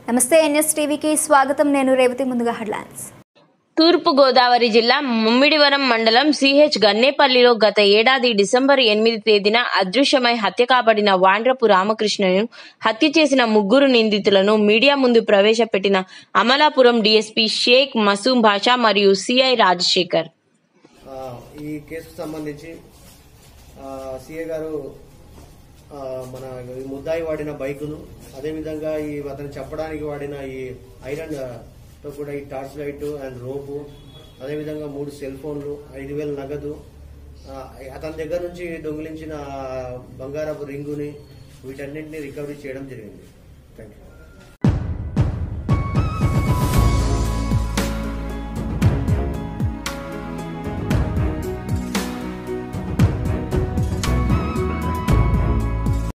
నమస్తే ఎన్ఎస్ టీవీకి స్వాగతం నేను రేవతి ముందుగా హెడ్లైన్స్ తూర్పు గోదావరి జిల్లా ముమ్మిడివరం మండలం సిహెచ్ గన్నేపల్లిలో గత ఏడాది డిసెంబర్ ఎనిమిది తేదీన అదృశ్యమై హత్య కాబడిన వాండ్రపు రామకృష్ణను హత్య చేసిన ముగ్గురు నిందితులను మీడియా ముందు ప్రవేశపెట్టిన అమలాపురం డీఎస్పీ షేక్ మసూం భాషా మరియు సిఐ రాజశేఖర్ ఆ, ఈ కేసుకు సంబంధించి సిఏ గారు ఆ, మన ఈ ముద్దాయి వాడిన బైకును అదేవిధంగా ఈ అతను చెప్పడానికి వాడిన ఈ ఐరన్ ఆ, తో కూడా ఈ టార్చ్ లైట్ అండ్ రోపు అదేవిధంగా మూడు సెల్ ఫోన్లు ఐదు వేల నగదు ఆ, అతని దగ్గర నుంచి దొంగిలించిన బంగారపు రింగుని వీటన్నింటినీ రికవరీ చేయడం జరిగింది థ్యాంక్ యూ